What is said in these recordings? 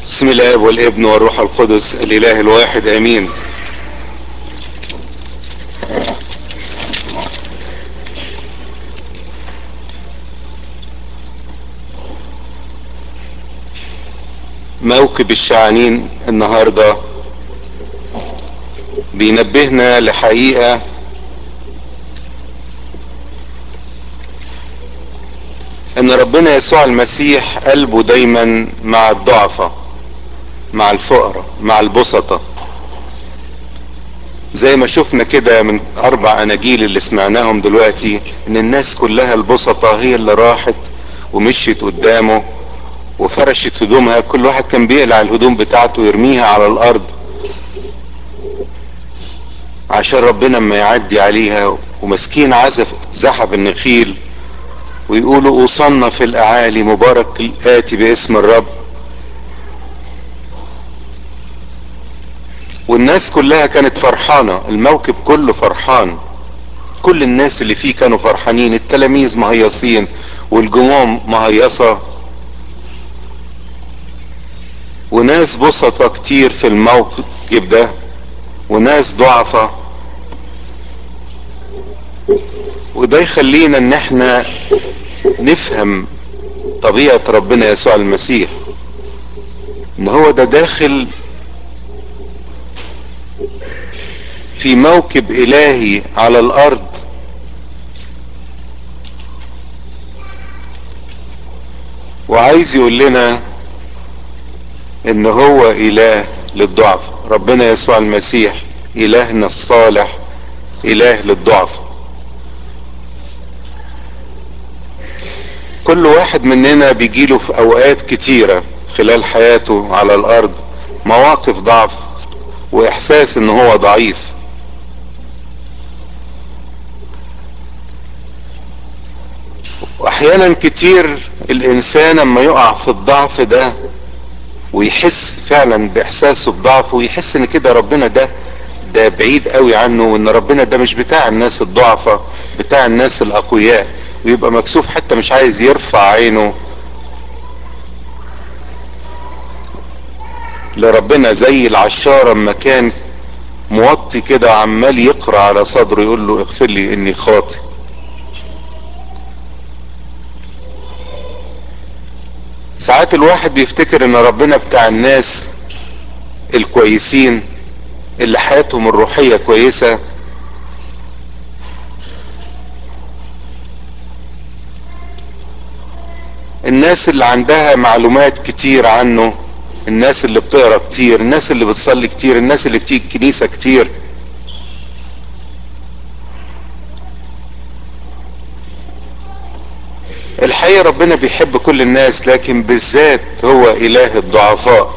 بسم الاب والابن والروح القدس الاله الواحد امين موكب الشعانين النهارده بينبهنا لحقيقه ان ربنا يسوع المسيح قلبه دايما مع الضعفة مع الفقراء مع البسطة زي ما شفنا كده من اربع اناجيل اللي سمعناهم دلوقتي ان الناس كلها البسطة هي اللي راحت ومشيت قدامه وفرشت هدومها كل واحد كان بيقلع الهدوم بتاعته ويرميها على الارض عشان ربنا ما يعدي عليها ومسكين عزف زحف النخيل ويقولوا اوصلنا في الاعالي مبارك الاتي باسم الرب والناس كلها كانت فرحانه الموكب كله فرحان كل الناس اللي فيه كانوا فرحانين التلاميذ مهيصين والجموع مهيصه وناس بسطة كتير في الموكب ده وناس ضعفة وده يخلينا ان احنا نفهم طبيعة ربنا يسوع المسيح ان هو ده داخل في موكب الهي على الارض وعايز يقول لنا ان هو اله للضعف ربنا يسوع المسيح الهنا الصالح اله للضعف كل واحد مننا بيجيله في اوقات كتيرة خلال حياته على الارض مواقف ضعف واحساس ان هو ضعيف واحيانا كتير الانسان اما يقع في الضعف ده ويحس فعلا باحساسه بضعفه ويحس ان كده ربنا ده ده بعيد قوي عنه وان ربنا ده مش بتاع الناس الضعفة بتاع الناس الاقوياء ويبقى مكسوف حتى مش عايز يرفع عينه لربنا زي العشارة اما كان موطي كده عمال يقرا على صدره يقول له اغفر لي اني خاطئ ساعات الواحد بيفتكر ان ربنا بتاع الناس الكويسين اللي حياتهم الروحية كويسة الناس اللي عندها معلومات كتير عنه الناس اللي بتقرا كتير الناس اللي بتصلي كتير الناس اللي بتيجي الكنيسة كتير الحقيقة ربنا بيحب كل الناس لكن بالذات هو اله الضعفاء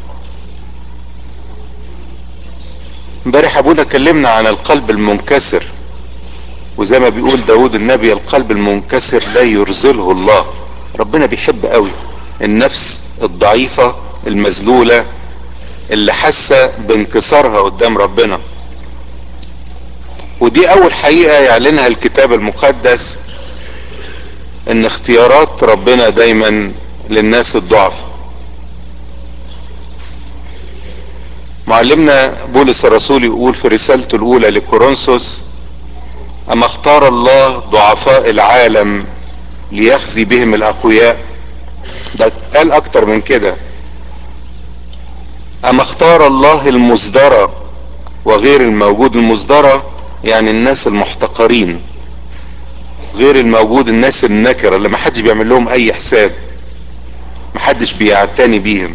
امبارح ابونا كلمنا عن القلب المنكسر وزي ما بيقول داود النبي القلب المنكسر لا يرزله الله ربنا بيحب قوي النفس الضعيفة المذلولة اللي حاسة بانكسارها قدام ربنا ودي اول حقيقة يعلنها الكتاب المقدس ان اختيارات ربنا دايما للناس الضعف معلمنا بولس الرسول يقول في رسالته الاولى لكورنثوس اما اختار الله ضعفاء العالم ليخزي بهم الاقوياء ده قال اكتر من كده اما اختار الله المصدرة وغير الموجود المصدرة يعني الناس المحتقرين غير الموجود الناس النكرة اللي محدش بيعمل لهم اي حساب محدش بيعتني بيهم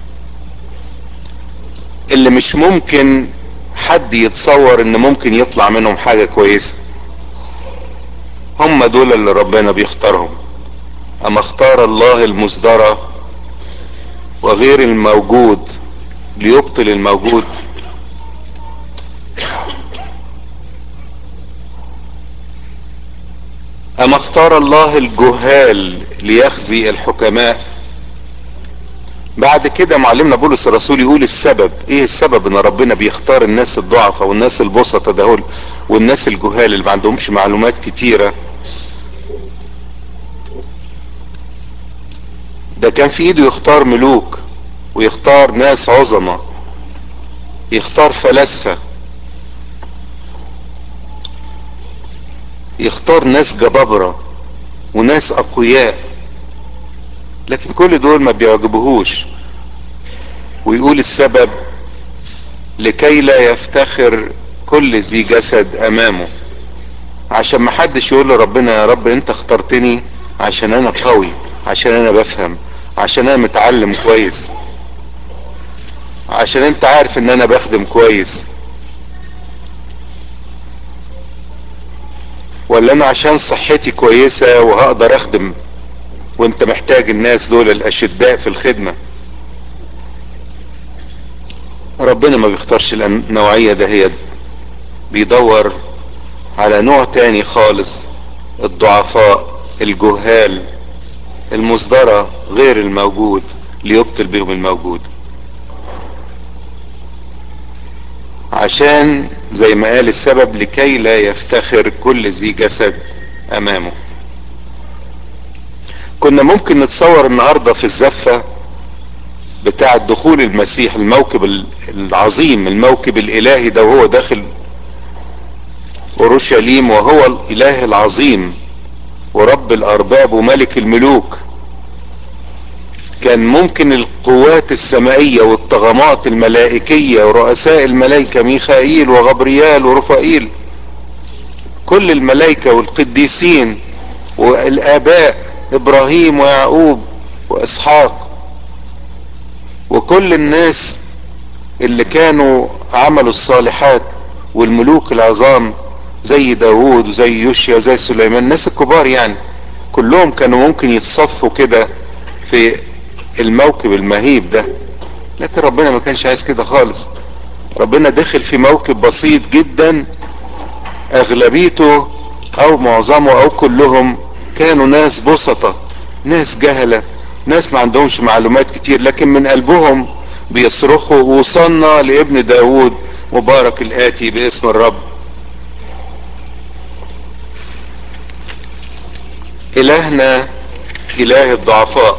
اللي مش ممكن حد يتصور ان ممكن يطلع منهم حاجة كويسة هم دول اللي ربنا بيختارهم اما اختار الله المصدرة وغير الموجود ليبطل الموجود اما اختار الله الجهال ليخزي الحكماء بعد كده معلمنا بولس الرسول يقول السبب ايه السبب ان ربنا بيختار الناس الضعفة والناس البسطة ده والناس الجهال اللي ما عندهمش معلومات كتيرة ده كان في ايده يختار ملوك ويختار ناس عظمة يختار فلاسفة يختار ناس جبابرة وناس أقوياء لكن كل دول ما بيعجبهوش ويقول السبب لكي لا يفتخر كل ذي جسد امامه عشان ما حدش يقول لربنا يا رب انت اخترتني عشان انا قوي عشان انا بفهم عشان انا متعلم كويس عشان انت عارف ان انا بخدم كويس ولا انا عشان صحتي كويسة وهقدر اخدم وانت محتاج الناس دول الاشداء في الخدمة ربنا ما بيختارش النوعية دهيت بيدور على نوع تاني خالص الضعفاء الجهال المصدرة غير الموجود ليبطل بهم الموجود عشان زي ما قال السبب لكي لا يفتخر كل ذي جسد امامه كنا ممكن نتصور النهاردة في الزفة بتاع دخول المسيح الموكب العظيم الموكب الالهي ده وهو داخل اورشليم وهو الاله العظيم ورب الارباب وملك الملوك كان ممكن القوات السمائية والطغمات الملائكية ورؤساء الملائكة ميخائيل وغبريال ورفائيل كل الملائكة والقديسين والآباء إبراهيم ويعقوب وإسحاق وكل الناس اللي كانوا عملوا الصالحات والملوك العظام زي داوود وزي يوشيا وزي سليمان الناس الكبار يعني كلهم كانوا ممكن يتصفوا كده في الموكب المهيب ده لكن ربنا ما كانش عايز كده خالص ربنا دخل في موكب بسيط جدا اغلبيته او معظمه او كلهم كانوا ناس بسطة ناس جهلة ناس ما عندهمش معلومات كتير لكن من قلبهم بيصرخوا وصلنا لابن داود مبارك الاتي باسم الرب الهنا اله الضعفاء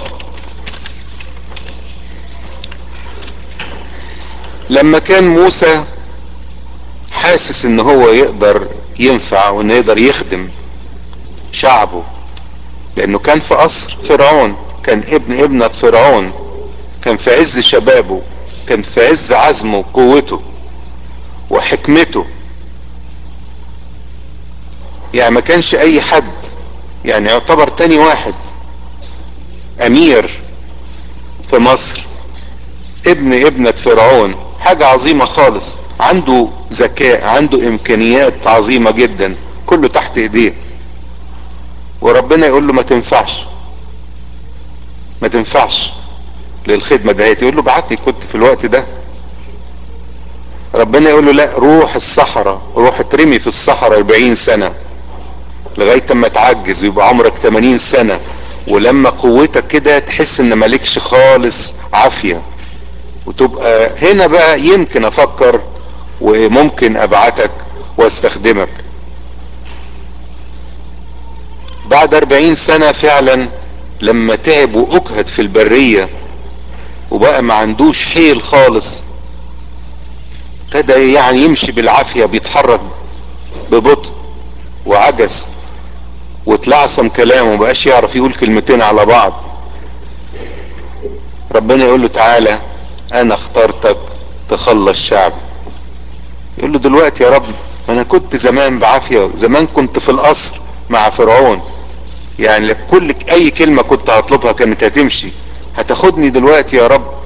لما كان موسى حاسس ان هو يقدر ينفع وانه يقدر يخدم شعبه لانه كان في قصر فرعون كان ابن ابنة فرعون كان في عز شبابه كان في عز عزمه وقوته وحكمته يعني ما كانش اي حد يعني يعتبر تاني واحد امير في مصر ابن ابنة فرعون حاجة عظيمة خالص عنده ذكاء عنده امكانيات عظيمة جدا كله تحت ايديه وربنا يقول له ما تنفعش ما تنفعش للخدمة دهيت يقول له بعتني كنت في الوقت ده ربنا يقول له لا روح الصحراء روح اترمي في الصحراء 40 سنة لغاية اما تعجز ويبقى عمرك 80 سنة ولما قوتك كده تحس ان مالكش خالص عافية وتبقى هنا بقى يمكن افكر وممكن ابعتك واستخدمك بعد اربعين سنة فعلا لما تعب واجهد في البرية وبقى ما عندوش حيل خالص ابتدى يعني يمشي بالعافية بيتحرك ببطء وعجز واتلعثم كلامه ومبقاش يعرف يقول كلمتين على بعض ربنا يقول له تعالى انا اخترتك تخلص شعب يقول له دلوقتي يا رب انا كنت زمان بعافية زمان كنت في القصر مع فرعون يعني كل اي كلمة كنت هطلبها كانت هتمشي هتاخدني دلوقتي يا رب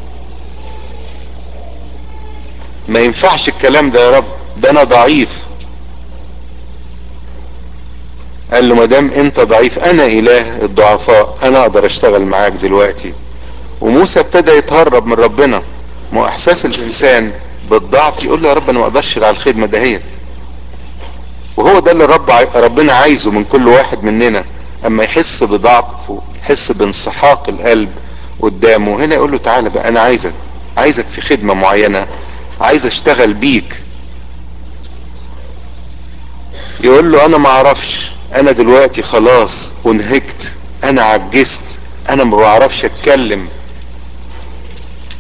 ما ينفعش الكلام ده يا رب ده انا ضعيف قال له مدام انت ضعيف انا اله الضعفاء انا اقدر اشتغل معاك دلوقتي وموسى ابتدى يتهرب من ربنا ما احساس الانسان بالضعف يقول له يا رب انا ما اقدرش على الخدمه دهيت وهو ده اللي رب ربنا عايزه من كل واحد مننا اما يحس بضعفه يحس بانسحاق القلب قدامه هنا يقول له تعالى بقى انا عايزك عايزك في خدمه معينه عايز اشتغل بيك يقول له انا ما اعرفش انا دلوقتي خلاص انهكت انا عجزت انا ما بعرفش اتكلم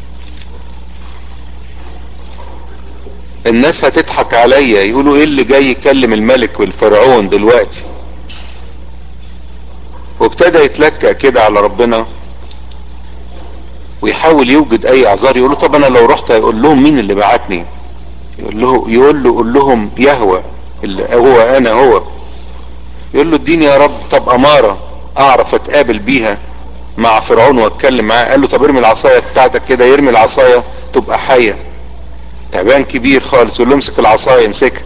الناس هتضحك عليا يقولوا ايه اللي جاي يكلم الملك والفرعون دلوقتي وابتدى يتلكأ كده على ربنا ويحاول يوجد اي اعذار يقول له طب انا لو رحت هيقول لهم مين اللي بعتني يقول له يقول له قول لهم يهوى اللي هو انا هو يقول له اديني يا رب طب اماره اعرف اتقابل بيها مع فرعون واتكلم معاه قال له طب ارمي العصايه بتاعتك كده يرمي العصايه تبقى حيه تعبان كبير خالص يقول له امسك العصايه امسكها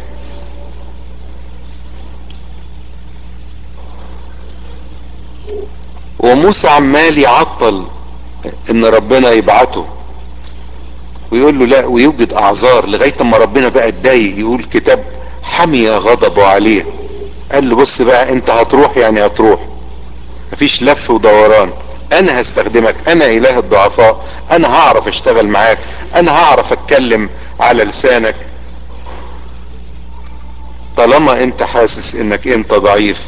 وموسى عمال يعطل ان ربنا يبعته ويقول له لا ويوجد اعذار لغايه اما ربنا بقى اتضايق يقول كتاب حمي غضبه عليه قال له بص بقى انت هتروح يعني هتروح مفيش لف ودوران انا هستخدمك انا اله الضعفاء انا هعرف اشتغل معاك انا هعرف اتكلم على لسانك طالما انت حاسس انك انت ضعيف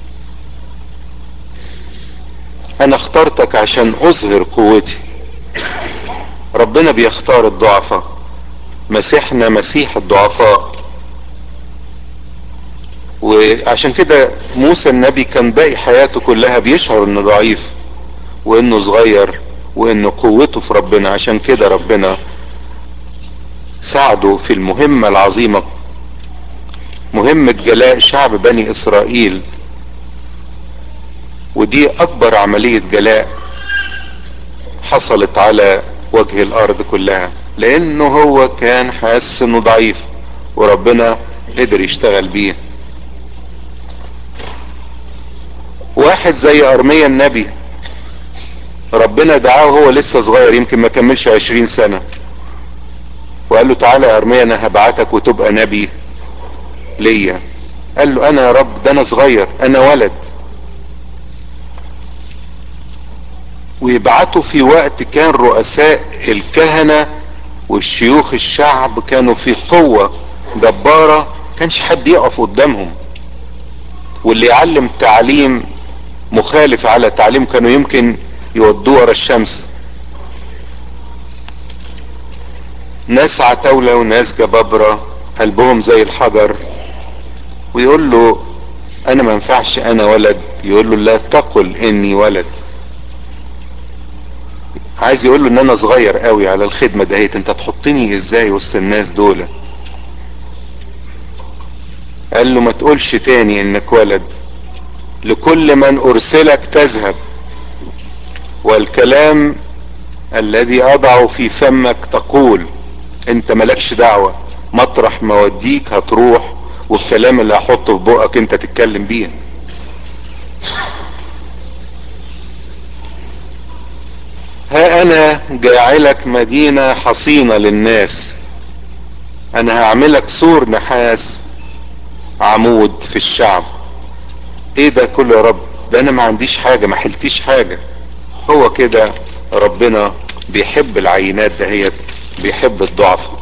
انا اخترتك عشان اظهر قوتي ربنا بيختار الضعفاء مسيحنا مسيح الضعفاء وعشان كده موسى النبي كان باقي حياته كلها بيشعر انه ضعيف وانه صغير وانه قوته في ربنا عشان كده ربنا ساعده في المهمة العظيمة مهمة جلاء شعب بني اسرائيل ودي اكبر عملية جلاء حصلت على وجه الارض كلها لانه هو كان حاسس انه ضعيف وربنا قدر يشتغل بيه واحد زي ارميا النبي ربنا دعاه وهو لسه صغير يمكن ما كملش عشرين سنة وقال له تعالى يا ارميا انا هبعتك وتبقى نبي ليا قال له انا يا رب ده انا صغير انا ولد ويبعته في وقت كان رؤساء الكهنة والشيوخ الشعب كانوا في قوة جبارة كانش حد يقف قدامهم واللي يعلم تعليم مخالف على تعليم كانوا يمكن يودوه ورا الشمس ناس عتاولة وناس جبابرة قلبهم زي الحجر ويقول له انا ما ينفعش انا ولد يقول له لا تقل اني ولد عايز يقول له ان انا صغير قوي على الخدمة دهيت انت تحطني ازاي وسط الناس دول قال له ما تقولش تاني انك ولد لكل من ارسلك تذهب والكلام الذي اضعه في فمك تقول انت ملكش دعوة مطرح ما اوديك هتروح والكلام اللي هحطه في بقك انت تتكلم بيه ها انا جاعلك مدينة حصينة للناس انا هعملك سور نحاس عمود في الشعب ايه ده كله يا رب ده انا ما عنديش حاجة ما حلتيش حاجة هو كده ربنا بيحب العينات دهيت بيحب الضعف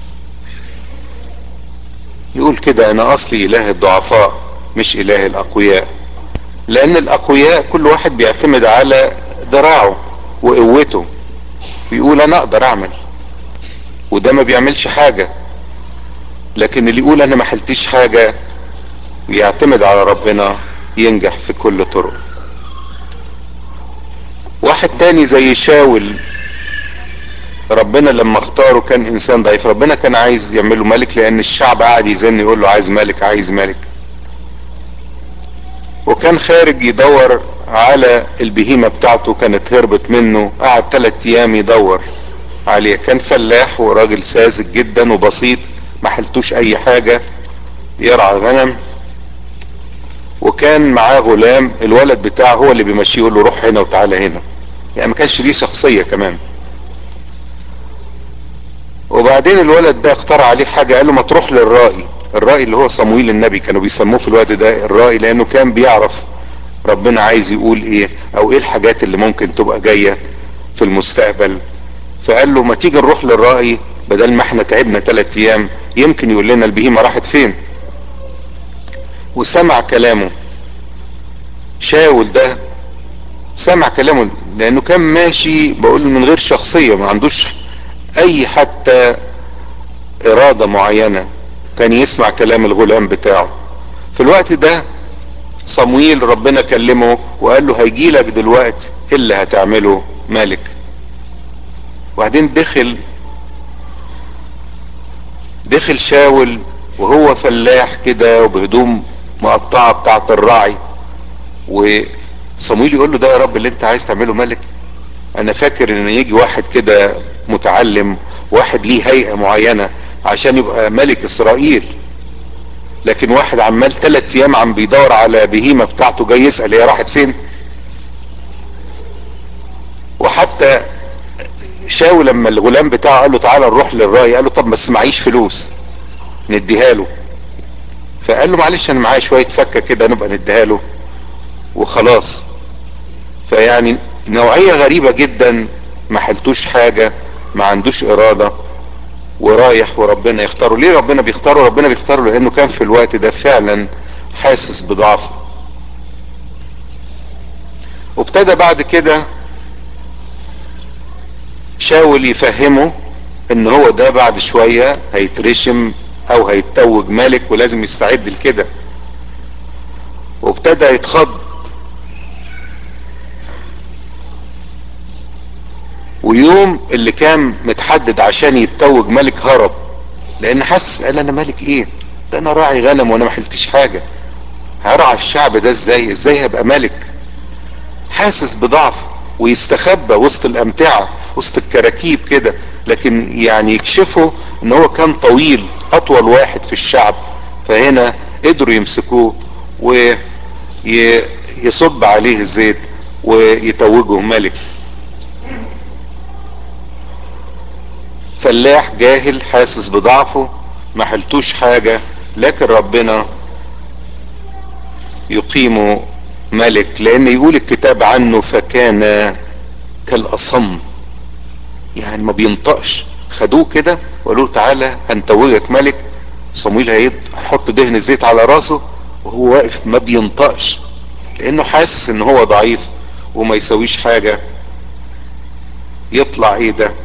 يقول كده انا اصلي اله الضعفاء مش اله الاقوياء لان الاقوياء كل واحد بيعتمد على ذراعه وقوته بيقول انا اقدر اعمل وده ما بيعملش حاجة لكن اللي يقول انا ما حلتيش حاجة ويعتمد على ربنا ينجح في كل طرق واحد تاني زي شاول ربنا لما اختاره كان انسان ضعيف ربنا كان عايز يعمله ملك لان الشعب قاعد يزن يقول له عايز ملك عايز ملك وكان خارج يدور على البهيمة بتاعته كانت هربت منه قعد ثلاث ايام يدور عليه كان فلاح وراجل ساذج جدا وبسيط ما حلتوش اي حاجة يرعى غنم وكان معاه غلام الولد بتاعه هو اللي بيمشيه يقول له روح هنا وتعالى هنا يعني ما كانش ليه شخصية كمان وبعدين الولد ده اخترع عليه حاجة قال له ما تروح للرائي الرائي اللي هو صمويل النبي كانوا بيسموه في الوقت ده الرائي لانه كان بيعرف ربنا عايز يقول ايه او ايه الحاجات اللي ممكن تبقى جاية في المستقبل فقال له ما تيجي نروح للرائي بدل ما احنا تعبنا ثلاث ايام يمكن يقول لنا البهيمة راحت فين وسمع كلامه شاول ده سمع كلامه لانه كان ماشي بقول من غير شخصية ما عندوش اي حتى ارادة معينة كان يسمع كلام الغلام بتاعه في الوقت ده صمويل ربنا كلمه وقال له هيجي لك دلوقتي اللي هتعمله ملك وبعدين دخل دخل شاول وهو فلاح كده وبهدوم مقطعه بتاعه الراعي وصمويل يقول له ده يا رب اللي انت عايز تعمله ملك انا فاكر ان يجي واحد كده متعلم واحد ليه هيئه معينه عشان يبقى ملك اسرائيل لكن واحد عمال ثلاث ايام عم بيدور على بهيمه بتاعته جاي يسال هي راحت فين وحتى شاول لما الغلام بتاعه قال له تعالى نروح للراي قال له طب بس معيش فلوس نديها له فقال له معلش انا معايا شويه فكه كده نبقى نديها له وخلاص فيعني نوعيه غريبه جدا ما حلتوش حاجه ما عندوش اراده ورايح وربنا يختاره ليه ربنا بيختاره ربنا بيختاره لانه كان في الوقت ده فعلا حاسس بضعفه وابتدى بعد كده شاول يفهمه ان هو ده بعد شوية هيترشم او هيتوج ملك ولازم يستعد لكده وابتدى يتخض ويوم اللي كان متحدد عشان يتوج ملك هرب لان حس قال انا ملك ايه ده انا راعي غنم وانا ما حلتش حاجة هرعى الشعب ده ازاي ازاي هبقى ملك حاسس بضعف ويستخبى وسط الامتعة وسط الكراكيب كده لكن يعني يكشفوا ان هو كان طويل اطول واحد في الشعب فهنا قدروا يمسكوه ويصب عليه الزيت ويتوجه ملك فلاح جاهل حاسس بضعفه ما حلتوش حاجة لكن ربنا يقيمه ملك لان يقول الكتاب عنه فكان كالاصم يعني ما بينطقش خدوه كده وقالوا له تعالى هنتوجك ملك صمويل هيحط دهن زيت على راسه وهو واقف ما بينطقش لانه حاسس ان هو ضعيف وما يسويش حاجة يطلع ايه ده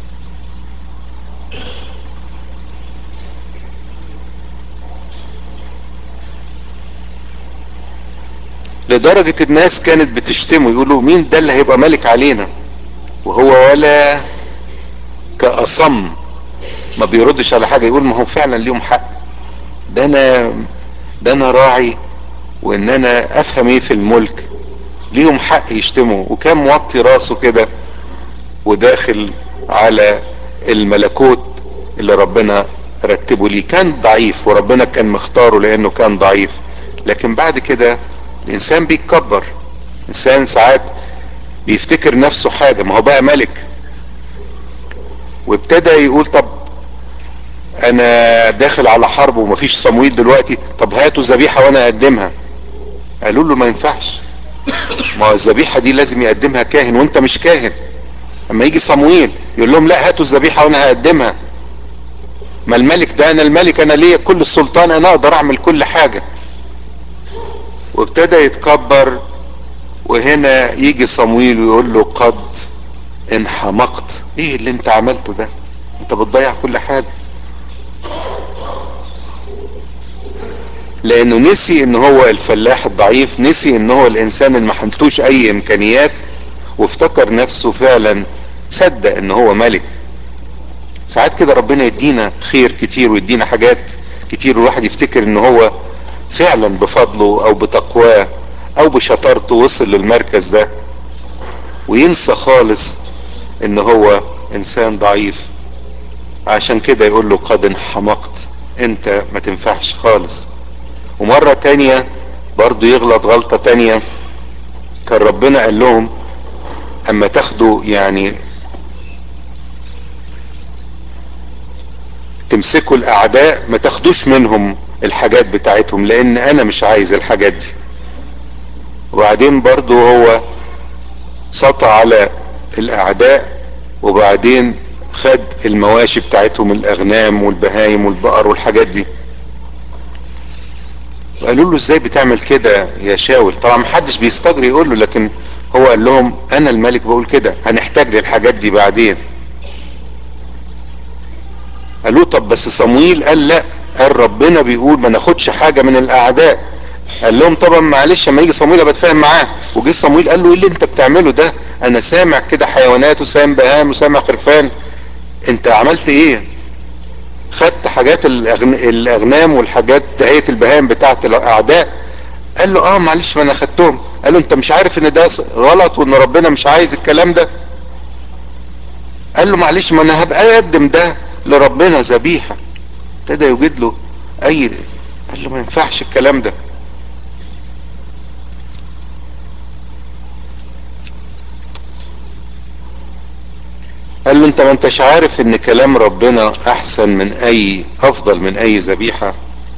لدرجة الناس كانت بتشتمه يقولوا مين ده اللي هيبقى ملك علينا وهو ولا كأصم ما بيردش على حاجة يقول ما هو فعلا ليهم حق ده انا ده انا راعي وان انا افهم ايه في الملك ليهم حق يشتموا وكان موطي راسه كده وداخل على الملكوت اللي ربنا رتبه ليه كان ضعيف وربنا كان مختاره لانه كان ضعيف لكن بعد كده الانسان بيتكبر انسان ساعات بيفتكر نفسه حاجة ما هو بقى ملك وابتدى يقول طب انا داخل على حرب ومفيش صمويل دلوقتي طب هاتوا ذبيحة وانا اقدمها قالوا له ما ينفعش ما هو الذبيحة دي لازم يقدمها كاهن وانت مش كاهن اما يجي صمويل يقول لهم لا هاتوا الذبيحة وانا هقدمها ما الملك ده انا الملك انا ليا كل السلطان انا اقدر اعمل كل حاجة وابتدى يتكبر وهنا يجي صمويل ويقول له قد انحمقت ايه اللي انت عملته ده انت بتضيع كل حاجة لانه نسي ان هو الفلاح الضعيف نسي ان هو الانسان اللي ما حملتوش اي امكانيات وافتكر نفسه فعلا صدق ان هو ملك ساعات كده ربنا يدينا خير كتير ويدينا حاجات كتير والواحد يفتكر ان هو فعلا بفضله او بتقواه او بشطارته وصل للمركز ده وينسى خالص ان هو انسان ضعيف عشان كده يقول له قد انحمقت انت ما تنفعش خالص ومرة تانية برضو يغلط غلطة تانية كان ربنا قال لهم اما تاخدوا يعني تمسكوا الاعداء ما تاخدوش منهم الحاجات بتاعتهم لان انا مش عايز الحاجات دي وبعدين برضو هو سطع على الاعداء وبعدين خد المواشي بتاعتهم الاغنام والبهايم والبقر والحاجات دي وقالوا له ازاي بتعمل كده يا شاول طبعا محدش بيستجري يقول له لكن هو قال لهم انا الملك بقول كده هنحتاج للحاجات دي بعدين قالوا طب بس صمويل قال لا قال ربنا بيقول ما ناخدش حاجه من الاعداء قال لهم طبعا معلش اما يجي صمويل بتفاهم معاه وجه صمويل قال له ايه اللي انت بتعمله ده انا سامع كده حيوانات وسامع بهام وسامع خرفان انت عملت ايه خدت حاجات الأغن... الاغنام والحاجات دهية البهام بتاعت الاعداء قال له اه معلش ما انا خدتهم قال له انت مش عارف ان ده غلط وان ربنا مش عايز الكلام ده قال له معلش ما انا هبقى اقدم ده لربنا ذبيحه ابتدى يوجد له اي قال له ما ينفعش الكلام ده قال له انت ما انتش عارف ان كلام ربنا احسن من اي افضل من اي ذبيحه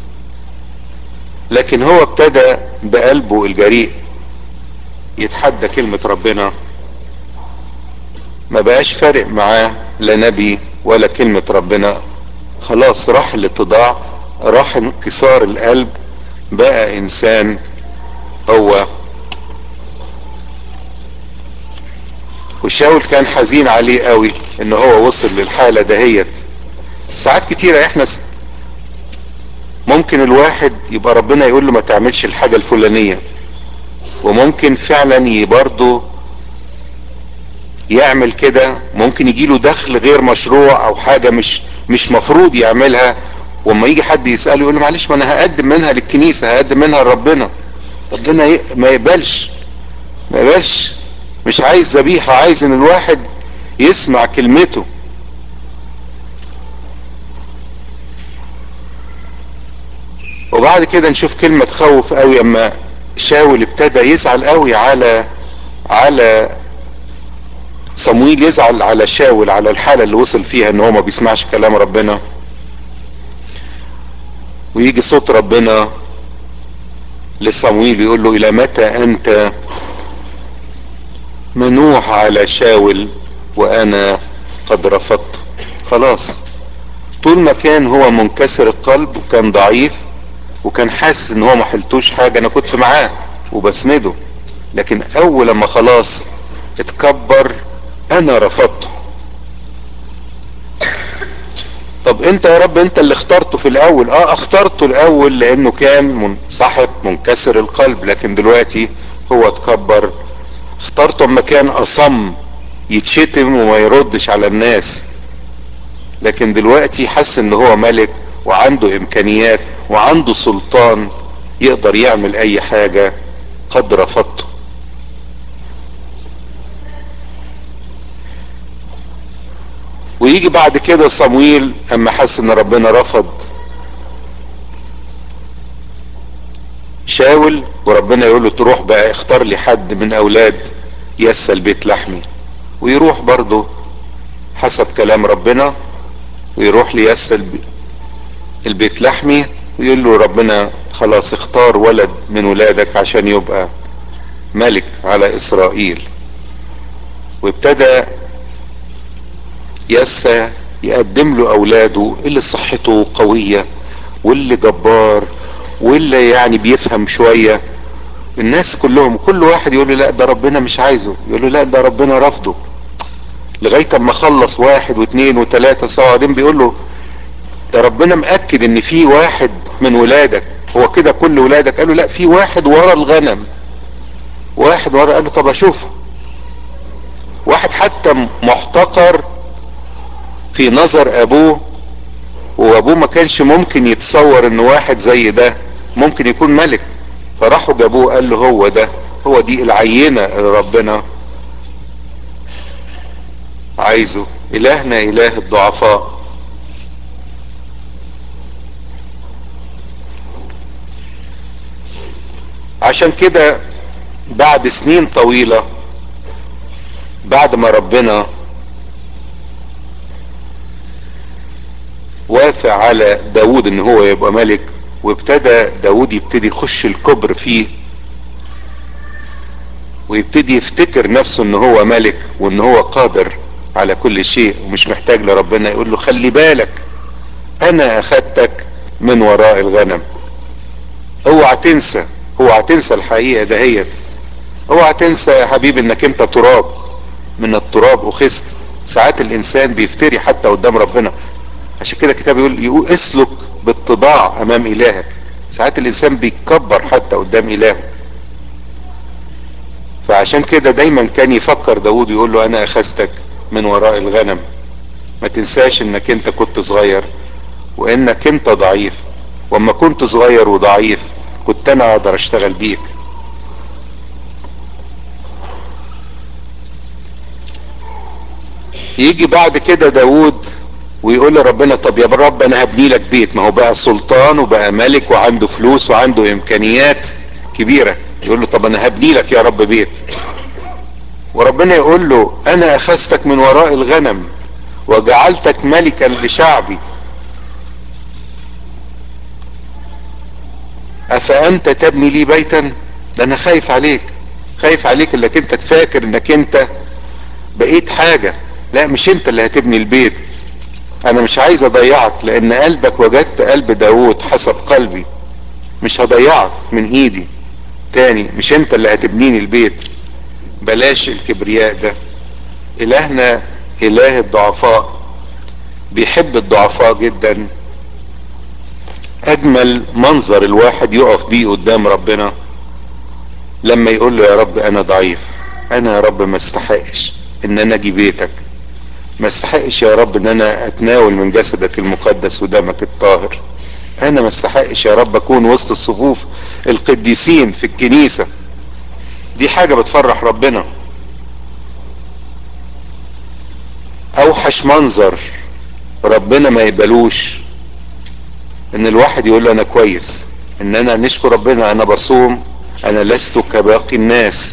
لكن هو ابتدى بقلبه الجريء يتحدى كلمه ربنا ما بقاش فارق معاه لا نبي ولا كلمة ربنا خلاص راح الاتضاع راح انكسار القلب بقى انسان هو وشاول كان حزين عليه قوي ان هو وصل للحالة دهيت ساعات كتيرة احنا ممكن الواحد يبقى ربنا يقول له ما تعملش الحاجة الفلانية وممكن فعلا برضه يعمل كده ممكن يجيله دخل غير مشروع او حاجة مش مش مفروض يعملها وما يجي حد يسأله يقول له معلش ما انا هقدم منها للكنيسة هقدم منها لربنا ربنا ما يقبلش ما يقبلش مش عايز ذبيحة عايز ان الواحد يسمع كلمته وبعد كده نشوف كلمة تخوف قوي اما شاول ابتدى يزعل قوي على على صمويل يزعل على شاول على الحالة اللي وصل فيها ان هو ما بيسمعش كلام ربنا ويجي صوت ربنا لصمويل يقول له الى متى انت منوح على شاول وانا قد رفضته خلاص طول ما كان هو منكسر القلب وكان ضعيف وكان حاسس ان هو ما حلتوش حاجة انا كنت معاه وبسنده لكن اول لما خلاص اتكبر انا رفضته طب انت يا رب انت اللي اخترته في الاول اه اخترته الاول لانه كان من صاحب منكسر القلب لكن دلوقتي هو اتكبر اخترته اما كان اصم يتشتم وما يردش على الناس لكن دلوقتي حس ان هو ملك وعنده امكانيات وعنده سلطان يقدر يعمل اي حاجة قد رفضته ويجي بعد كده صمويل اما حس ان ربنا رفض شاول وربنا يقول له تروح بقى اختار لي حد من اولاد يسى البيت لحمي ويروح برضه حسب كلام ربنا ويروح ليسى البيت لحمي ويقول له ربنا خلاص اختار ولد من ولادك عشان يبقى ملك على اسرائيل وابتدى يسى يقدم له اولاده اللي صحته قوية واللي جبار واللي يعني بيفهم شوية الناس كلهم كل واحد يقول له لا ده ربنا مش عايزه يقول له لا ده ربنا رفضه لغاية اما خلص واحد واثنين وثلاثة صاعدين بيقول له ده ربنا مأكد ان في واحد من ولادك هو كده كل ولادك قال له لا في واحد ورا الغنم واحد ورا قال له طب اشوفه واحد حتى محتقر في نظر ابوه وابوه ما كانش ممكن يتصور ان واحد زي ده ممكن يكون ملك فراحوا جابوه قال له هو ده هو دي العينة اللي ربنا عايزه الهنا اله الضعفاء عشان كده بعد سنين طويلة بعد ما ربنا وافق على داود ان هو يبقى ملك وابتدى داود يبتدي يخش الكبر فيه ويبتدي يفتكر نفسه ان هو ملك وان هو قادر على كل شيء ومش محتاج لربنا يقول له خلي بالك انا اخدتك من وراء الغنم اوعى تنسى اوعى تنسى الحقيقة دهيت اوعى تنسى يا حبيبي انك انت تراب من التراب اخذت ساعات الانسان بيفتري حتى قدام ربنا عشان كده الكتاب يقول يقول اسلك باتضاع امام الهك ساعات الانسان بيتكبر حتى قدام الهه فعشان كده دايما كان يفكر داود يقول له انا اخذتك من وراء الغنم ما تنساش انك انت كنت صغير وانك انت ضعيف واما كنت صغير وضعيف كنت انا اقدر اشتغل بيك يجي بعد كده داود ويقول لربنا طب يا رب انا هبني لك بيت ما هو بقى سلطان وبقى ملك وعنده فلوس وعنده امكانيات كبيرة يقول له طب انا هبني لك يا رب بيت وربنا يقول له انا اخذتك من وراء الغنم وجعلتك ملكا لشعبي افانت تبني لي بيتا ده انا خايف عليك خايف عليك انك انت تفاكر انك انت بقيت حاجة لا مش انت اللي هتبني البيت انا مش عايز اضيعك لان قلبك وجدت قلب داود حسب قلبي مش هضيعك من ايدي تاني مش انت اللي هتبنيني البيت بلاش الكبرياء ده الهنا اله الضعفاء بيحب الضعفاء جدا اجمل منظر الواحد يقف بيه قدام ربنا لما يقول له يا رب انا ضعيف انا يا رب ما استحقش ان انا اجي بيتك ما استحقش يا رب ان انا اتناول من جسدك المقدس ودمك الطاهر انا ما استحقش يا رب اكون وسط الصفوف القديسين في الكنيسة دي حاجة بتفرح ربنا اوحش منظر ربنا ما يقبلوش ان الواحد يقول له انا كويس ان انا نشكر ربنا انا بصوم انا لست كباقي الناس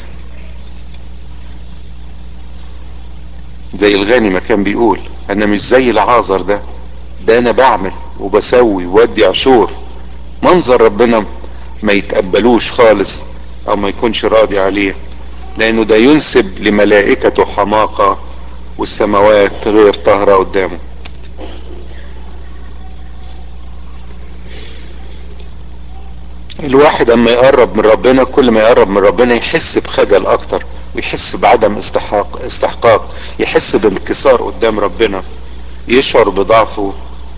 زي الغني ما كان بيقول انا مش زي العازر ده ده انا بعمل وبسوي وادي عشور منظر ربنا ما يتقبلوش خالص او ما يكونش راضي عليه لانه ده ينسب لملائكته حماقة والسماوات غير طاهرة قدامه الواحد اما يقرب من ربنا كل ما يقرب من ربنا يحس بخجل اكتر ويحس بعدم استحقاق استحقاق يحس بانكسار قدام ربنا يشعر بضعفه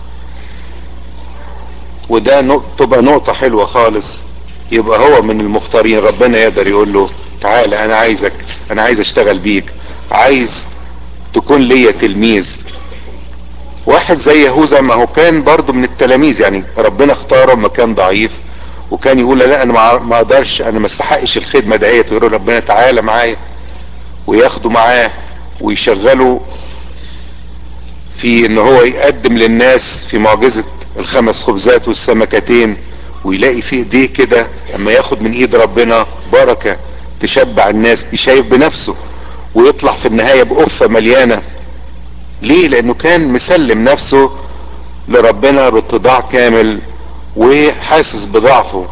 وده نق- تبقى نقطة حلوة خالص يبقى هو من المختارين ربنا يقدر يقول له تعالى انا عايزك انا عايز اشتغل بيك عايز تكون ليا تلميذ واحد زي يهوذا ما هو كان برضه من التلاميذ يعني ربنا اختاره لما كان ضعيف وكان يقول لا انا ما ما اقدرش انا ما استحقش الخدمه ديت ويقول ربنا تعالى معايا وياخده معاه ويشغله في ان هو يقدم للناس في معجزه الخمس خبزات والسمكتين ويلاقي في ايديه كده لما ياخد من ايد ربنا بركه تشبع الناس يشايف بنفسه ويطلع في النهايه بقفه مليانه ليه لانه كان مسلم نفسه لربنا باتضاع كامل وحاسس بضعفه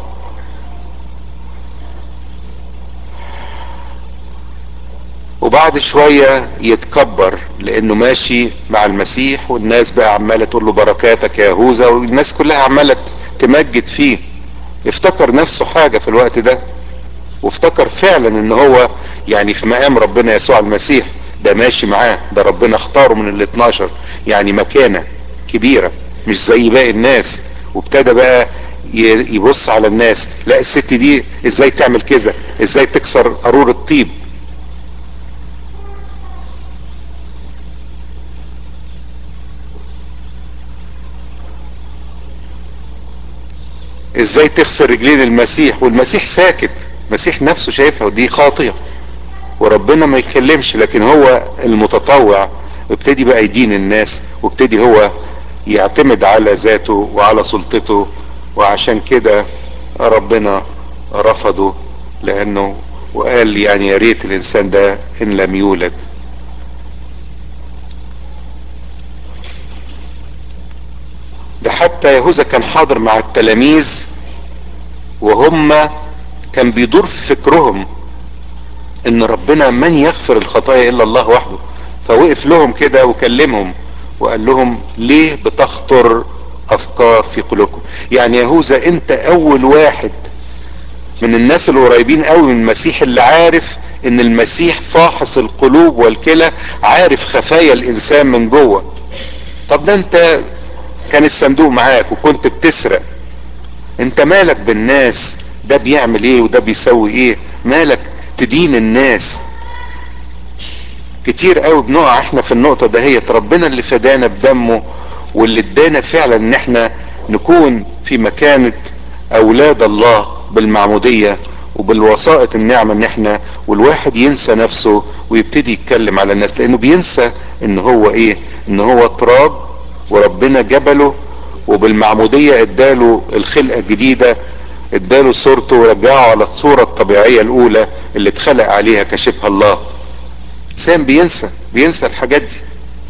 وبعد شوية يتكبر لانه ماشي مع المسيح والناس بقى عمالة تقول له بركاتك يا يهوذا والناس كلها عمالة تمجد فيه افتكر نفسه حاجة في الوقت ده وافتكر فعلا ان هو يعني في مقام ربنا يسوع المسيح ده ماشي معاه ده ربنا اختاره من ال 12 يعني مكانة كبيرة مش زي باقي الناس وابتدى بقى ي- يبص على الناس لا الست دي ازاي تعمل كذا ازاي تكسر قارور الطيب ازاي تخسر رجلين المسيح والمسيح ساكت المسيح نفسه شايفها ودي خاطئة وربنا ما يتكلمش لكن هو المتطوع ابتدي بقى يدين الناس وابتدي هو يعتمد على ذاته وعلى سلطته وعشان كده ربنا رفضه لانه وقال يعني يا ريت الانسان ده ان لم يولد ده حتى يهوذا كان حاضر مع التلاميذ وهم كان بيدور في فكرهم ان ربنا من يغفر الخطايا الا الله وحده فوقف لهم كده وكلمهم وقال لهم ليه بتخطر افكار في قلوبكم يعني يهوذا انت اول واحد من الناس القريبين قوي من المسيح اللي عارف ان المسيح فاحص القلوب والكلى عارف خفايا الانسان من جوه طب ده انت كان الصندوق معاك وكنت بتسرق انت مالك بالناس ده بيعمل ايه وده بيسوي ايه مالك تدين الناس كتير قوي بنقع احنا في النقطة دهيت ربنا اللي فدانا بدمه واللي ادانا فعلا ان احنا نكون في مكانة اولاد الله بالمعمودية وبالوسائط النعمة ان احنا والواحد ينسى نفسه ويبتدي يتكلم على الناس لانه بينسى ان هو ايه ان هو تراب وربنا جبله وبالمعمودية اداله الخلقة الجديدة اداله صورته ورجعه على الصورة الطبيعية الاولى اللي اتخلق عليها كشبه الله انسان بينسى بينسى الحاجات دي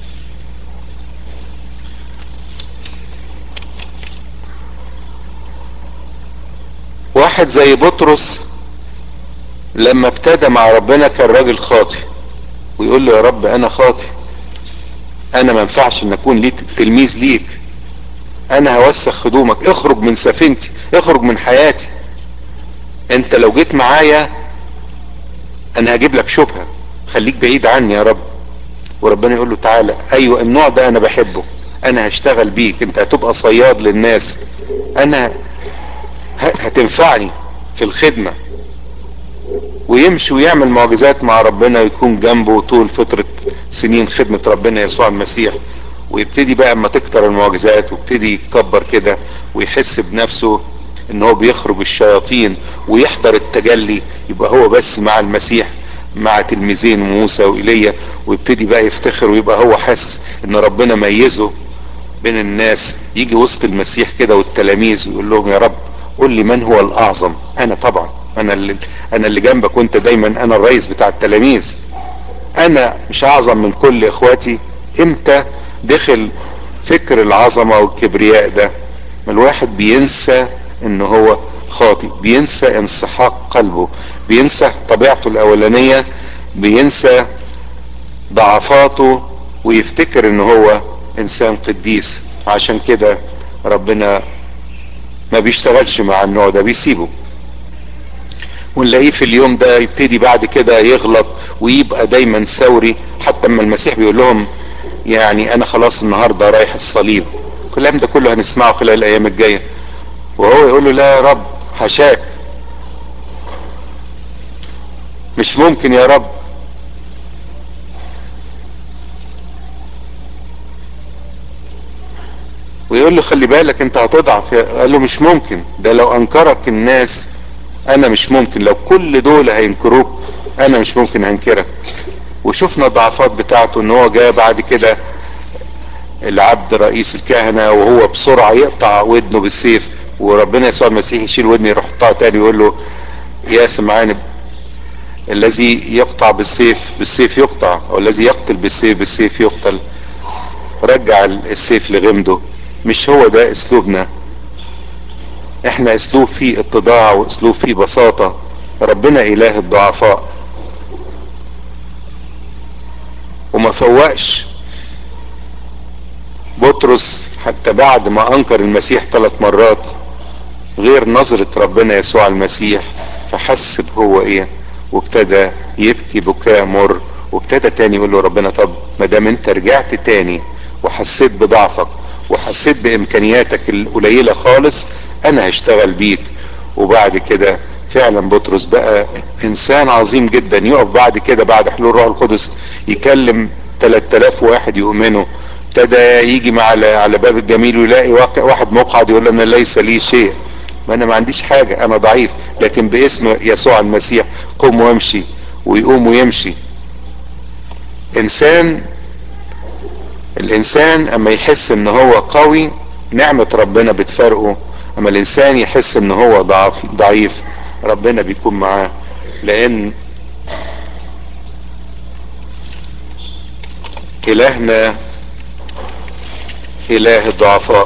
واحد زي بطرس لما ابتدى مع ربنا كان راجل خاطي ويقول له يا رب انا خاطي انا ما ينفعش ان اكون ليك تلميذ ليك انا هوسخ هدومك اخرج من سفينتي اخرج من حياتي انت لو جيت معايا انا هجيب لك شبهه خليك بعيد عني يا رب وربنا يقول له تعالى ايوه النوع ده انا بحبه انا هشتغل بيك انت هتبقى صياد للناس انا هتنفعني في الخدمة ويمشي ويعمل معجزات مع ربنا ويكون جنبه طول فترة سنين خدمة ربنا يسوع المسيح ويبتدي بقى اما تكتر المعجزات ويبتدي يتكبر كده ويحس بنفسه ان هو بيخرج الشياطين ويحضر التجلي يبقى هو بس مع المسيح مع تلميذين موسى وايليا ويبتدي بقى يفتخر ويبقى هو حاسس ان ربنا ميزه بين الناس يجي وسط المسيح كده والتلاميذ ويقول لهم يا رب قول لي من هو الاعظم انا طبعا انا اللي انا اللي جنبك وانت دايما انا الرئيس بتاع التلاميذ انا مش اعظم من كل اخواتي امتى دخل فكر العظمه والكبرياء ده ما الواحد بينسى ان هو خاطئ بينسى انسحاق قلبه بينسى طبيعته الاولانيه بينسى ضعفاته ويفتكر ان هو انسان قديس عشان كده ربنا ما بيشتغلش مع النوع ده بيسيبه ونلاقيه في اليوم ده يبتدي بعد كده يغلط ويبقى دايما ثوري حتى اما المسيح بيقول لهم يعني انا خلاص النهارده رايح الصليب الكلام ده كله هنسمعه خلال الايام الجايه وهو يقول له لا يا رب حشاك مش ممكن يا رب ويقول له خلي بالك انت هتضعف قال له مش ممكن ده لو انكرك الناس انا مش ممكن لو كل دول هينكروك انا مش ممكن هنكرك وشفنا الضعفات بتاعته ان هو جاء بعد كده العبد رئيس الكهنة وهو بسرعة يقطع ودنه بالسيف وربنا يسوع المسيح يشيل ودنه يروح يحطها تاني ويقول له يا سمعان الذي يقطع بالسيف بالسيف يقطع او الذي يقتل بالسيف بالسيف يقتل رجع السيف لغمده مش هو ده اسلوبنا احنا اسلوب فيه اتضاع واسلوب فيه بساطة ربنا اله الضعفاء وما فوقش بطرس حتى بعد ما انكر المسيح ثلاث مرات غير نظرة ربنا يسوع المسيح فحس هو ايه وابتدى يبكي بكاء مر وابتدى تاني يقول له ربنا طب ما دام انت رجعت تاني وحسيت بضعفك وحسيت بامكانياتك القليله خالص انا هشتغل بيك وبعد كده فعلا بطرس بقى انسان عظيم جدا يقف بعد كده بعد حلول الروح القدس يكلم 3000 واحد يؤمنوا ابتدى يجي مع على باب الجميل ويلاقي واحد مقعد يقول انا ليس لي شيء ما انا ما عنديش حاجه انا ضعيف لكن باسم يسوع المسيح قم وامشي ويقوم ويمشي انسان الانسان اما يحس ان هو قوي نعمة ربنا بتفرقه اما الانسان يحس ان هو ضعف ضعيف ربنا بيكون معاه لان الهنا اله الضعفاء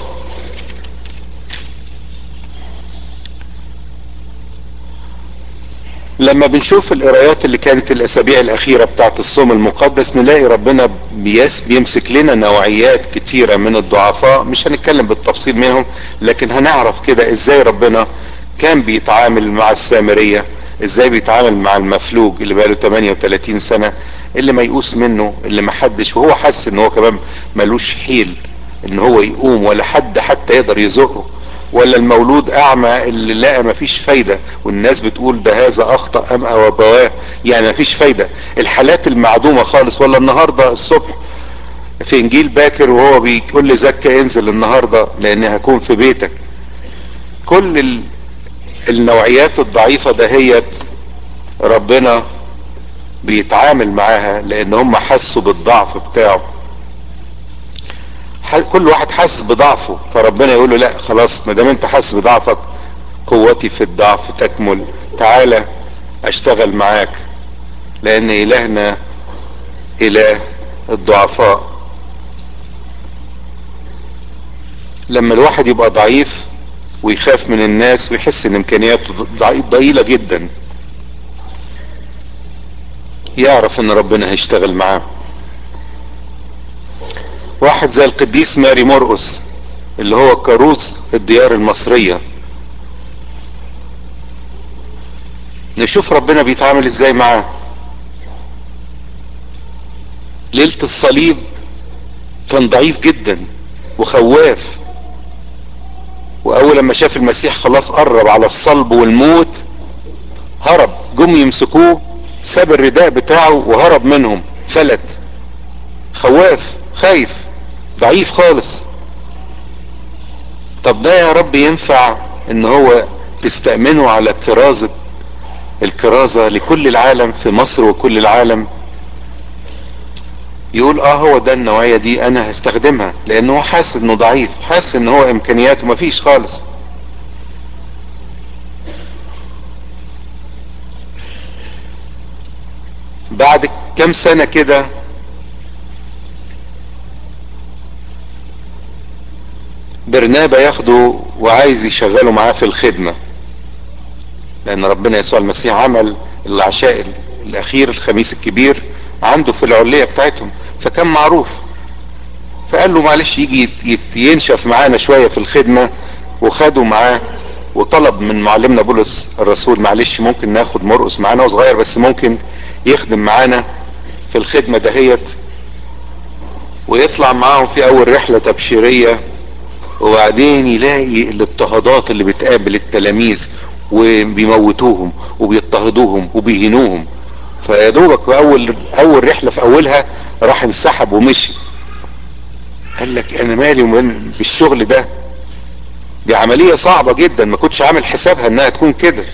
لما بنشوف القرايات اللي كانت الاسابيع الاخيره بتاعت الصوم المقدس نلاقي ربنا بيس بيمسك لنا نوعيات كتيره من الضعفاء مش هنتكلم بالتفصيل منهم لكن هنعرف كده ازاي ربنا كان بيتعامل مع السامريه ازاي بيتعامل مع المفلوج اللي بقاله 38 سنه اللي ميؤوس منه اللي ما حدش وهو حس ان هو كمان ملوش حيل ان هو يقوم ولا حد حتى يقدر يزقه ولا المولود اعمى اللي لقى مفيش فايدة والناس بتقول ده هذا اخطأ ام ابواه يعني مفيش فايدة الحالات المعدومة خالص ولا النهاردة الصبح في انجيل باكر وهو بيقول لي زكا انزل النهاردة لان هكون في بيتك كل ال... النوعيات الضعيفة دهيت ربنا بيتعامل معاها لان هم حسوا بالضعف بتاعه كل واحد حاسس بضعفه فربنا يقول له لا خلاص ما دام انت حاسس بضعفك قوتي في الضعف تكمل تعالى اشتغل معاك لان الهنا اله الضعفاء لما الواحد يبقى ضعيف ويخاف من الناس ويحس ان امكانياته ضئيله جدا يعرف ان ربنا هيشتغل معاه واحد زي القديس ماري مرقس اللي هو كاروس الديار المصرية نشوف ربنا بيتعامل ازاي معاه ليلة الصليب كان ضعيف جدا وخواف واول لما شاف المسيح خلاص قرب على الصلب والموت هرب جم يمسكوه ساب الرداء بتاعه وهرب منهم فلت خواف خايف ضعيف خالص طب ده يا رب ينفع ان هو تستأمنه على كرازة الكرازة لكل العالم في مصر وكل العالم يقول اه هو ده النوعية دي انا هستخدمها لانه حاسس انه ضعيف حاسس ان هو امكانياته مفيش خالص بعد كام سنة كده برنابا ياخده وعايز يشغله معاه في الخدمة لان ربنا يسوع المسيح عمل العشاء الاخير الخميس الكبير عنده في العلية بتاعتهم فكان معروف فقال له معلش يجي ينشف معانا شوية في الخدمة وخده معاه وطلب من معلمنا بولس الرسول معلش ممكن ناخد مرقس معانا وصغير بس ممكن يخدم معانا في الخدمة دهيت ويطلع معاهم في اول رحلة تبشيرية وبعدين يلاقي الاضطهادات اللي بتقابل التلاميذ وبيموتوهم وبيضطهدوهم وبيهنوهم فيا دوبك اول اول رحله في اولها راح انسحب ومشي قال لك انا مالي بالشغل ده دي عمليه صعبه جدا ما كنتش عامل حسابها انها تكون كده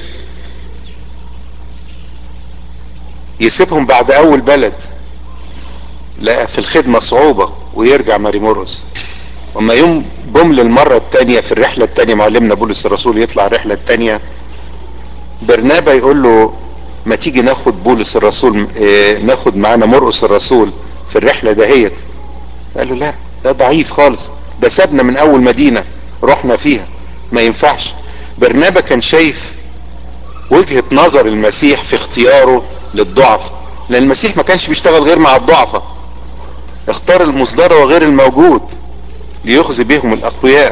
يسيبهم بعد اول بلد لقى في الخدمه صعوبه ويرجع ماري مرقس وما يوم جم للمرة التانية في الرحلة التانية معلمنا بولس الرسول يطلع الرحلة التانية برنابا يقول له ما تيجي ناخد بولس الرسول اه ناخد معانا مرقس الرسول في الرحلة دهيت قال له لا ده ضعيف خالص ده سابنا من اول مدينة رحنا فيها ما ينفعش برنابا كان شايف وجهة نظر المسيح في اختياره للضعف لان المسيح ما كانش بيشتغل غير مع الضعفة اختار المصدر وغير الموجود ليخزي بهم الاقوياء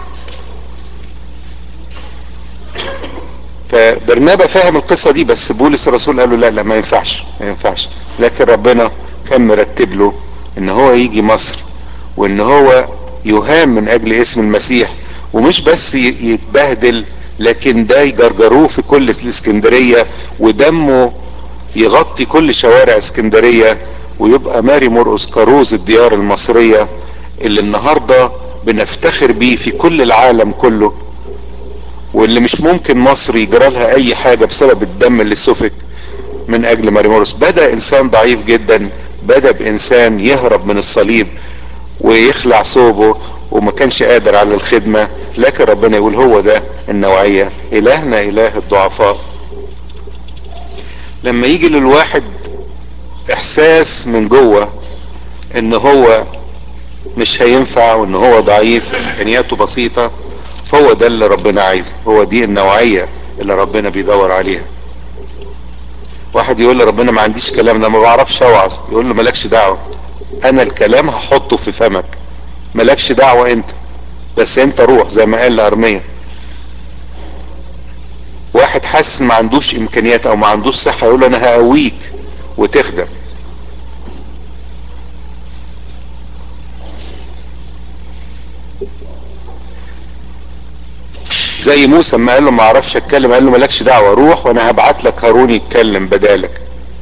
فبرنابا فاهم القصه دي بس بولس الرسول قال له لا لا ما ينفعش ما ينفعش لكن ربنا كان مرتب له ان هو يجي مصر وان هو يهام من اجل اسم المسيح ومش بس يتبهدل لكن ده يجرجروه في كل الاسكندريه ودمه يغطي كل شوارع اسكندريه ويبقى ماري مرقس كاروز الديار المصريه اللي النهارده بنفتخر بيه في كل العالم كله واللي مش ممكن مصر يجرى لها اي حاجه بسبب الدم اللي سفك من اجل ماريمورس بدا انسان ضعيف جدا بدا بانسان يهرب من الصليب ويخلع ثوبه وما كانش قادر على الخدمه لكن ربنا يقول هو ده النوعيه الهنا اله الضعفاء لما يجي للواحد احساس من جوه ان هو مش هينفع وان هو ضعيف امكانياته بسيطة هو ده اللي ربنا عايزه هو دي النوعية اللي ربنا بيدور عليها واحد يقول لي ربنا ما عنديش كلام انا ما بعرفش اوعظ يقول له مالكش دعوة انا الكلام هحطه في فمك مالكش دعوة انت بس انت روح زي ما قال لارميا واحد حاسس ما عندوش امكانيات او ما عندوش صحة يقول له انا هقويك وتخدم زي موسى ما قال له ما اعرفش اتكلم قال له مالكش دعوه روح وانا هبعت لك هارون يتكلم بدالك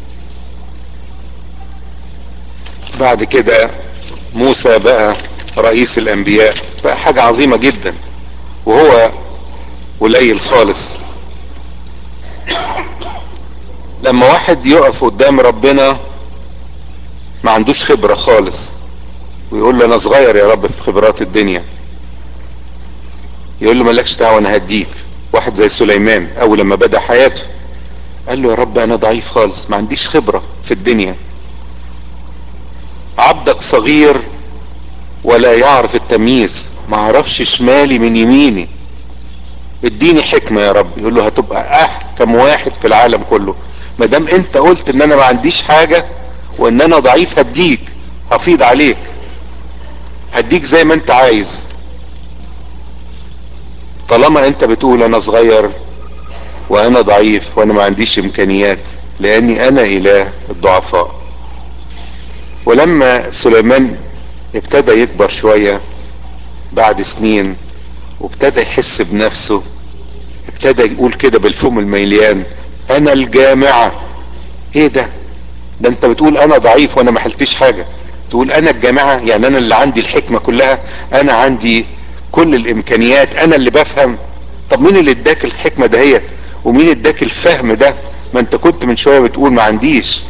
بعد كده موسى بقى رئيس الانبياء بقى حاجه عظيمه جدا وهو قليل خالص لما واحد يقف قدام ربنا ما عندوش خبره خالص ويقول له انا صغير يا رب في خبرات الدنيا يقول له مالكش دعوه انا هديك واحد زي سليمان اول لما بدا حياته قال له يا رب انا ضعيف خالص ما عنديش خبره في الدنيا عبدك صغير ولا يعرف التمييز ما عرفش شمالي من يميني اديني حكمة يا رب يقول له هتبقى احكم واحد في العالم كله ما دام انت قلت ان انا ما عنديش حاجة وان انا ضعيف هديك هفيض عليك هديك زي ما انت عايز طالما انت بتقول انا صغير وانا ضعيف وانا ما عنديش امكانيات لاني انا اله الضعفاء ولما سليمان ابتدى يكبر شوية بعد سنين وابتدى يحس بنفسه ابتدى يقول كده بالفم الميليان انا الجامعة ايه ده ده انت بتقول انا ضعيف وانا ما حلتش حاجة تقول انا الجامعة يعني انا اللي عندي الحكمة كلها انا عندي كل الامكانيات انا اللي بفهم طب مين اللي اداك الحكمة دهيت ومين اداك الفهم ده ما انت كنت من شوية بتقول ما عنديش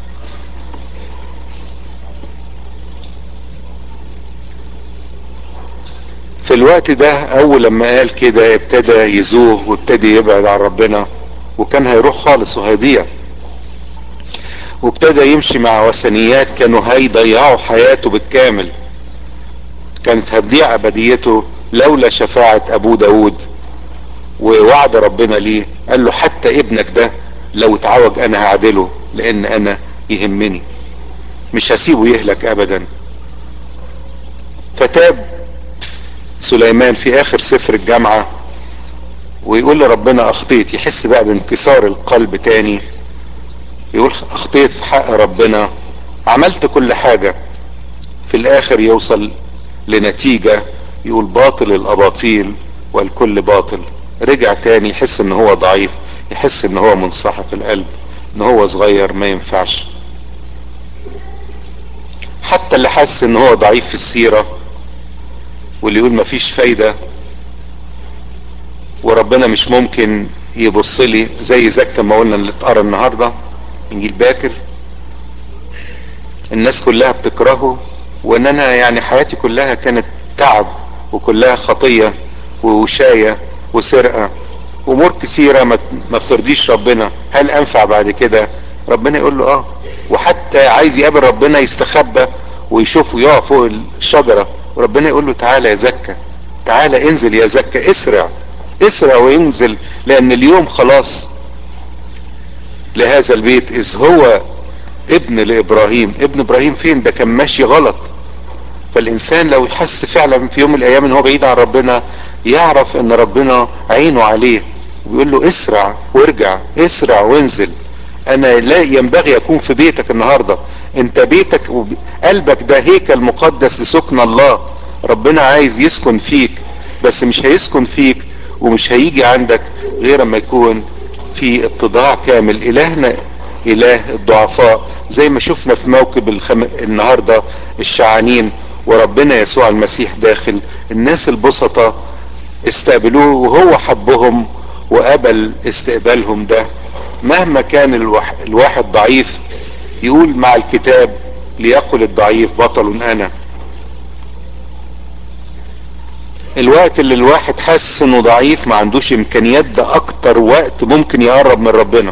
في الوقت ده اول لما قال كده ابتدى يزوغ وابتدى يبعد عن ربنا وكان هيروح خالص وهيضيع وابتدى يمشي مع وثنيات كانوا هيضيعوا حياته بالكامل كانت هتضيع ابديته لولا شفاعة ابو داود ووعد ربنا ليه قال له حتى ابنك ده لو اتعوج انا هعدله لان انا يهمني مش هسيبه يهلك ابدا فتاب سليمان في اخر سفر الجامعة ويقول لربنا اخطيت يحس بقى بانكسار القلب تاني يقول اخطيت في حق ربنا عملت كل حاجة في الاخر يوصل لنتيجة يقول باطل الاباطيل والكل باطل رجع تاني يحس ان هو ضعيف يحس ان هو منصحف القلب ان هو صغير ما ينفعش حتى اللي حس ان هو ضعيف في السيره واللي يقول مفيش فايدة وربنا مش ممكن يبص لي زي زكا ما قلنا اللي اتقرا النهارده انجيل باكر الناس كلها بتكرهه وان انا يعني حياتي كلها كانت تعب وكلها خطية ووشاية وسرقة امور كثيرة ما ما بترضيش ربنا هل انفع بعد كده ربنا يقول له اه وحتى عايز يقابل ربنا يستخبى ويشوفه يقف فوق الشجرة وربنا يقول له تعالى يا زكا تعالى انزل يا زكا اسرع اسرع وانزل لان اليوم خلاص لهذا البيت اذ هو ابن لابراهيم ابن ابراهيم فين ده كان ماشي غلط فالانسان لو يحس فعلا في يوم من الايام ان هو بعيد عن ربنا يعرف ان ربنا عينه عليه ويقول له اسرع وارجع اسرع وانزل انا لا ينبغي اكون في بيتك النهارده انت بيتك قلبك ده هيكل مقدس لسكن الله ربنا عايز يسكن فيك بس مش هيسكن فيك ومش هيجي عندك غير ما يكون في اتضاع كامل الهنا اله الضعفاء زي ما شفنا في موكب الخم... النهارده الشعانين وربنا يسوع المسيح داخل الناس البسطة استقبلوه وهو حبهم وقبل استقبالهم ده مهما كان الوح... الواحد ضعيف يقول مع الكتاب ليقل الضعيف بطل انا الوقت اللي الواحد حاسس انه ضعيف ما عندوش امكانيات ده اكتر وقت ممكن يقرب من ربنا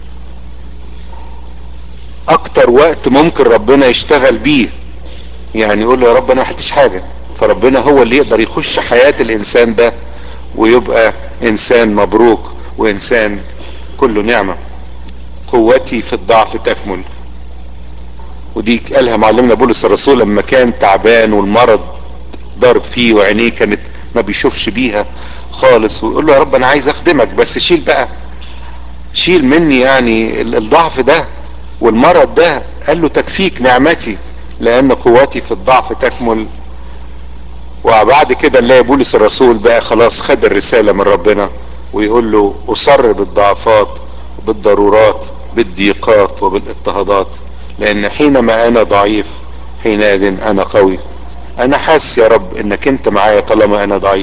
اكتر وقت ممكن ربنا يشتغل بيه يعني يقول له يا رب انا ما حلتش حاجه فربنا هو اللي يقدر يخش حياه الانسان ده ويبقى انسان مبروك وانسان كله نعمه قوتي في الضعف تكمل ودي قالها معلمنا بولس الرسول لما كان تعبان والمرض ضارب فيه وعينيه كانت ما بيشوفش بيها خالص ويقول له يا رب انا عايز اخدمك بس شيل بقى شيل مني يعني الضعف ده والمرض ده قال له تكفيك نعمتي لان قوتي في الضعف تكمل وبعد كده نلاقي بولس الرسول بقى خلاص خد الرسالة من ربنا ويقول له أصر بالضعفات بالضرورات بالضيقات وبالاضطهادات لأن حينما أنا ضعيف حينئذ أنا قوي أنا حاسس يا رب إنك أنت معايا طالما أنا ضعيف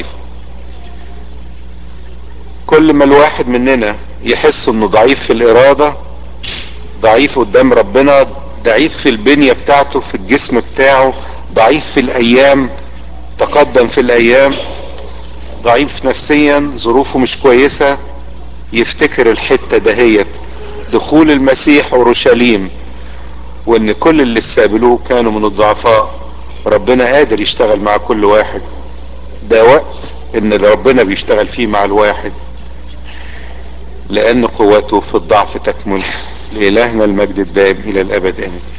كل ما الواحد مننا يحس إنه ضعيف في الإرادة ضعيف قدام ربنا ضعيف في البنية بتاعته في الجسم بتاعه ضعيف في الأيام تقدم في الأيام ضعيف نفسيا ظروفه مش كويسة يفتكر الحتة دهيت دخول المسيح اورشليم وان كل اللي استقبلوه كانوا من الضعفاء ربنا قادر يشتغل مع كل واحد ده وقت ان ربنا بيشتغل فيه مع الواحد لان قوته في الضعف تكمن لالهنا المجد الدائم الى الابد امين